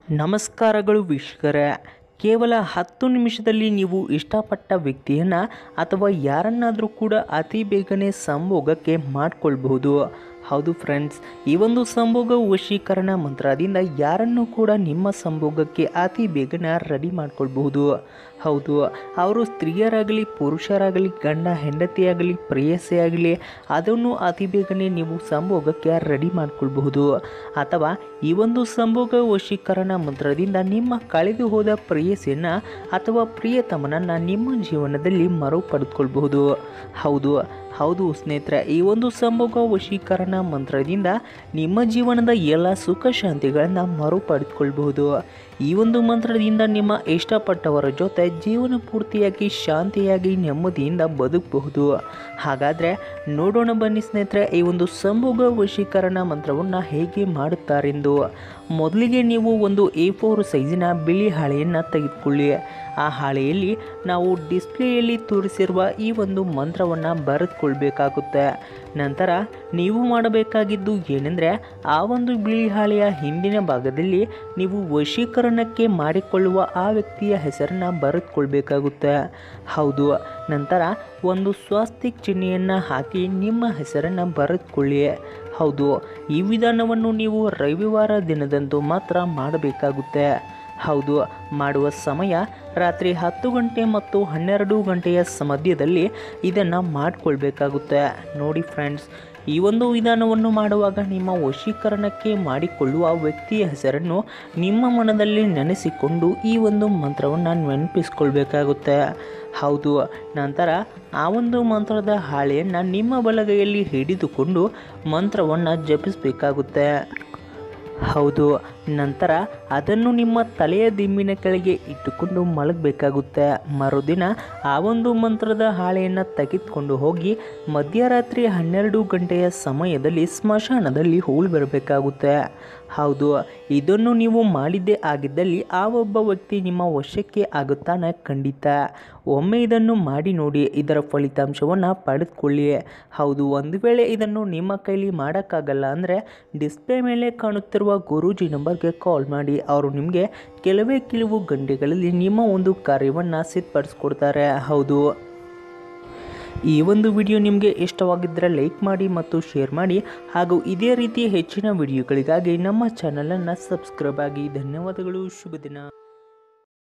ನಮಸ್ಕಾರಗಳು ವೀಕ್ಷಕರೇ ಕೇವಲ ಹತ್ತು ನಿಮಿಷದಲ್ಲಿ ನೀವು ಇಷ್ಟಪಟ್ಟ ವ್ಯಕ್ತಿಯನ್ನು ಅಥವಾ ಯಾರನ್ನಾದರೂ ಕೂಡ ಅತಿ ಬೇಗನೆ ಸಂಭೋಗಕ್ಕೆ ಮಾಡಿಕೊಳ್ಬಹುದು ಹೌದು ಫ್ರೆಂಡ್ಸ್ ಈ ಒಂದು ಸಂಭೋಗ ವಶೀಕರಣ ಮಂತ್ರದಿಂದ ಯಾರನ್ನು ಕೂಡ ನಿಮ್ಮ ಸಂಭೋಗಕ್ಕೆ ಅತಿ ಬೇಗನೆ ರೆಡಿ ಮಾಡ್ಕೊಳ್ಬಹುದು ಹೌದು ಅವರು ಸ್ತ್ರೀಯರಾಗಲಿ ಪುರುಷರಾಗಲಿ ಗಂಡ ಹೆಂಡತಿಯಾಗಲಿ ಪ್ರೇಯಸಿಯಾಗಲಿ ಅದನ್ನು ಅತಿ ಬೇಗನೆ ನೀವು ಸಂಭೋಗಕ್ಕೆ ರೆಡಿ ಮಾಡ್ಕೊಳ್ಬಹುದು ಅಥವಾ ಈ ಒಂದು ಸಂಭೋಗ ವಶೀಕರಣ ಮಂತ್ರದಿಂದ ನಿಮ್ಮ ಕಳೆದು ಹೋದ ಪ್ರೇಯಸಿಯನ್ನು ಅಥವಾ ಪ್ರಿಯತಮನನ್ನು ನಿಮ್ಮ ಜೀವನದಲ್ಲಿ ಮರು ಪಡೆದುಕೊಳ್ಬಹುದು ಹೌದು ಹೌದು ಸ್ನೇಹಿತರೆ ಈ ಒಂದು ಸಂಭೋಗ ವಶೀಕರಣ ಮಂತ್ರದಿಂದ ನಿಮ್ಮ ಜೀವನದ ಎಲ್ಲ ಸುಖ ಶಾಂತಿಗಳನ್ನು ಮರು ಪಡೆದುಕೊಳ್ಬಹುದು ಈ ಒಂದು ಮಂತ್ರದಿಂದ ನಿಮ್ಮ ಇಷ್ಟಪಟ್ಟವರ ಜೊತೆ ಜೀವನ ಪೂರ್ತಿಯಾಗಿ ಶಾಂತಿಯಾಗಿ ನೆಮ್ಮದಿಯಿಂದ ಬದುಕಬಹುದು ಹಾಗಾದರೆ ನೋಡೋಣ ಬನ್ನಿ ಸ್ನೇಹಿತರೆ ಈ ಒಂದು ಸಂಭೋಗ ವಶೀಕರಣ ಮಂತ್ರವನ್ನು ಹೇಗೆ ಮಾಡುತ್ತಾರೆಂದು ಮೊದಲಿಗೆ ನೀವು ಒಂದು ಎ ಫೋರ್ ಸೈಜಿನ ಬಿಳಿ ಹಾಳೆಯನ್ನು ತೆಗೆದುಕೊಳ್ಳಿ ಆ ಹಾಳೆಯಲ್ಲಿ ನಾವು ಡಿಸ್ಪ್ಲೇಯಲ್ಲಿ ತೋರಿಸಿರುವ ಈ ಒಂದು ಮಂತ್ರವನ್ನು ಬರೆದುಕೊಳ್ಬೇಕಾಗುತ್ತೆ ನಂತರ ನೀವು ಮಾಡಬೇಕಾಗಿದ್ದು ಏನೆಂದರೆ ಆ ಒಂದು ಬಿಳಿ ಹಾಳೆಯ ಹಿಂದಿನ ಭಾಗದಲ್ಲಿ ನೀವು ವಶೀಕರಣಕ್ಕೆ ಮಾಡಿಕೊಳ್ಳುವ ಆ ವ್ಯಕ್ತಿಯ ಹೆಸರನ್ನು ಬರೆದುಕೊಳ್ಬೇಕಾಗುತ್ತೆ ಹೌದು ನಂತರ ಒಂದು ಸ್ವಾಸ್ತಿಕ್ ಚಿಹ್ನೆಯನ್ನು ಹಾಕಿ ನಿಮ್ಮ ಹೆಸರನ್ನು ಬರೆದುಕೊಳ್ಳಿ ಹೌದು ಈ ವಿಧಾನವನ್ನು ನೀವು ರವಿವಾರ ದಿನದಂದು ಮಾತ್ರ ಮಾಡಬೇಕಾಗುತ್ತೆ ಹೌದು ಮಾಡುವ ಸಮಯ ರಾತ್ರಿ ಹತ್ತು ಗಂಟೆ ಮತ್ತು ಹನ್ನೆರಡು ಗಂಟೆಯ ಮಧ್ಯದಲ್ಲಿ ಇದನ್ನು ಮಾಡಿಕೊಳ್ಬೇಕಾಗುತ್ತೆ ನೋಡಿ ಫ್ರೆಂಡ್ಸ್ ಈ ಒಂದು ವಿಧಾನವನ್ನು ಮಾಡುವಾಗ ನಿಮ್ಮ ವಶೀಕರಣಕ್ಕೆ ಮಾಡಿಕೊಳ್ಳುವ ವ್ಯಕ್ತಿಯ ಹೆಸರನ್ನು ನಿಮ್ಮ ಮನದಲ್ಲಿ ನೆನೆಸಿಕೊಂಡು ಈ ಒಂದು ಮಂತ್ರವನ್ನು ನೆನಪಿಸ್ಕೊಳ್ಬೇಕಾಗುತ್ತೆ ಹೌದು ನಂತರ ಆ ಒಂದು ಮಂತ್ರದ ಹಾಳೆಯನ್ನು ನಿಮ್ಮ ಬಲಗೈಯಲ್ಲಿ ಹಿಡಿದುಕೊಂಡು ಮಂತ್ರವನ್ನು ಜಪಿಸಬೇಕಾಗುತ್ತೆ ಹೌದು ನಂತರ ಅದನ್ನು ನಿಮ್ಮ ತಲೆಯ ದಿಂಬಿನ ಕೆಳಗೆ ಇಟ್ಟುಕೊಂಡು ಮಲಗಬೇಕಾಗುತ್ತೆ ಮರುದಿನ ಆ ಒಂದು ಮಂತ್ರದ ಹಾಳೆಯನ್ನು ತೆಗೆದುಕೊಂಡು ಹೋಗಿ ಮಧ್ಯರಾತ್ರಿ ಹನ್ನೆರಡು ಗಂಟೆಯ ಸಮಯದಲ್ಲಿ ಸ್ಮಶಾನದಲ್ಲಿ ಹೂಳು ಬರಬೇಕಾಗುತ್ತೆ ಹೌದು ಇದನ್ನು ನೀವು ಮಾಡಿದ್ದೇ ಆಗಿದ್ದಲ್ಲಿ ಆ ಒಬ್ಬ ವ್ಯಕ್ತಿ ನಿಮ್ಮ ವಶಕ್ಕೆ ಆಗುತ್ತಾನೆ ಖಂಡಿತ ಒಮ್ಮೆ ಇದನ್ನು ಮಾಡಿ ನೋಡಿ ಇದರ ಫಲಿತಾಂಶವನ್ನು ಪಡೆದುಕೊಳ್ಳಿ ಹೌದು ಒಂದು ವೇಳೆ ಇದನ್ನು ನಿಮ್ಮ ಕೈಲಿ ಮಾಡೋಕ್ಕಾಗಲ್ಲ ಅಂದರೆ ಡಿಸ್ಪ್ಲೇ ಮೇಲೆ ಕಾಣುತ್ತಿರುವ ಗುರೂಜಿ ನಂಬರ್ಗೆ ಕಾಲ್ ಮಾಡಿ ಅವರು ನಿಮಗೆ ಕೆಲವೇ ಕೆಲವು ಗಂಟೆಗಳಲ್ಲಿ ನಿಮ್ಮ ಒಂದು ಕಾರ್ಯವನ್ನು ಸಿದ್ಧಪಡಿಸ್ಕೊಡ್ತಾರೆ ಹೌದು ಈ ಒಂದು ವಿಡಿಯೋ ನಿಮಗೆ ಇಷ್ಟವಾಗಿದ್ದರೆ ಲೈಕ್ ಮಾಡಿ ಮತ್ತು ಶೇರ್ ಮಾಡಿ ಹಾಗೂ ಇದೇ ರೀತಿ ಹೆಚ್ಚಿನ ವಿಡಿಯೋಗಳಿಗಾಗಿ ನಮ್ಮ ಚಾನಲನ್ನು ಸಬ್ಸ್ಕ್ರೈಬ್ ಆಗಿ ಧನ್ಯವಾದಗಳು ಶುಭ ದಿನ